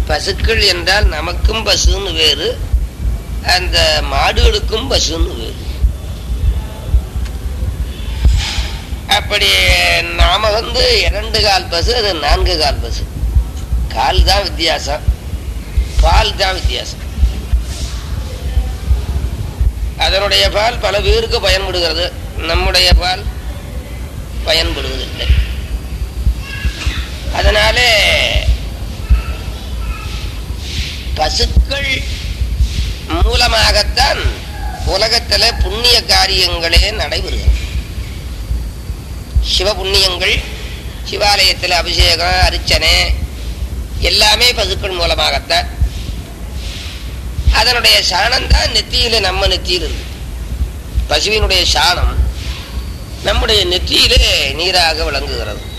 பசுக்கள் என்றால் நமக்கும் பசுன்னு வேறு அந்த மாடுகளுக்கும் பசுன்னு வேறு அப்படி நாம வந்து இரண்டு கால் பசு அது நான்கு கால் பசு கால் தான் வித்தியாசம் பால் தான் வித்தியாசம் அதனுடைய பால் பல பேருக்கு பயன்படுகிறது நம்முடைய பால் பயன்படுவதில்லை அதனாலே பசுக்கள் மூலமாகத்தான் உலகத்துல புண்ணிய காரியங்களே நடைபெறுகிறது சிவ புண்ணியங்கள் சிவாலயத்தில் அபிஷேகம் அர்ச்சனை எல்லாமே பசுக்கள் மூலமாகத்தான் அதனுடைய சாணம் தான் நெத்தியில நம்ம நெத்தியில் இருக்கு பசுவினுடைய சாணம் நம்முடைய நெற்றியிலே நீராக விளங்குகிறது